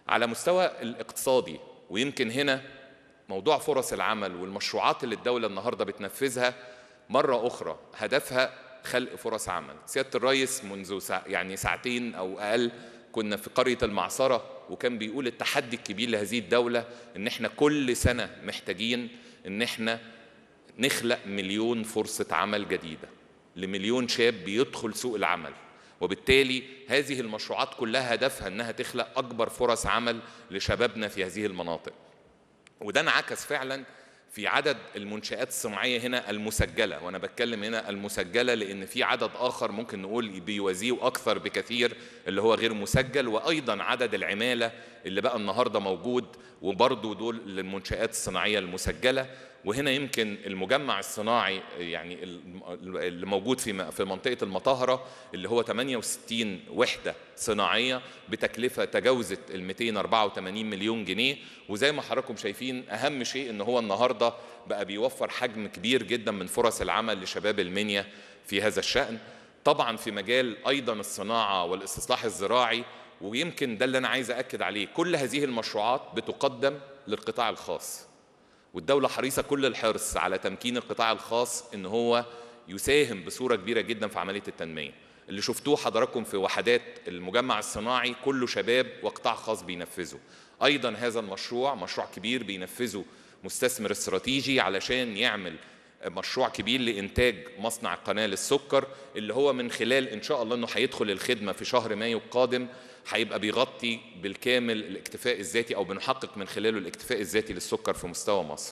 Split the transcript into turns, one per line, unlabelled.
على مستوى الاقتصادي ويمكن هنا موضوع فرص العمل والمشروعات اللي الدولة النهاردة بتنفذها مرة أخرى هدفها خلق فرص عمل سيادة الرئيس منذ ساع يعني ساعتين أو أقل كنا في قرية المعصرة وكان بيقول التحدي الكبير لهذه الدولة إن إحنا كل سنة محتاجين إن إحنا نخلق مليون فرصة عمل جديدة لمليون شاب بيدخل سوق العمل وبالتالي هذه المشروعات كلها هدفها انها تخلق اكبر فرص عمل لشبابنا في هذه المناطق وده انعكس فعلا في عدد المنشآت الصناعية هنا المسجلة وأنا بتكلم هنا المسجلة لأن في عدد آخر ممكن نقول بيوازيه أكثر بكثير اللي هو غير مسجل وأيضا عدد العمالة اللي بقى النهاردة موجود وبرضه دول للمنشآت الصناعية المسجلة وهنا يمكن المجمع الصناعي يعني اللي موجود في في منطقه المطهره اللي هو 68 وحده صناعيه بتكلفه تجاوزت ال 284 مليون جنيه وزي ما حضراتكم شايفين اهم شيء ان هو النهارده بقى بيوفر حجم كبير جدا من فرص العمل لشباب المنيا في هذا الشان طبعا في مجال ايضا الصناعه والاستصلاح الزراعي ويمكن ده اللي انا عايز اكد عليه كل هذه المشروعات بتقدم للقطاع الخاص والدولة حريصة كل الحرص على تمكين القطاع الخاص ان هو يساهم بصورة كبيرة جدا في عملية التنمية اللي شفتوه حضراتكم في وحدات المجمع الصناعي كله شباب وقطاع خاص بينفذه ايضا هذا المشروع مشروع كبير بينفذه مستثمر استراتيجي علشان يعمل مشروع كبير لإنتاج مصنع قناة للسكر اللي هو من خلال إن شاء الله إنه هيدخل الخدمة في شهر مايو القادم هيبقى بيغطي بالكامل الاكتفاء الذاتي أو بنحقق من خلاله الاكتفاء الذاتي للسكر في مستوى مصر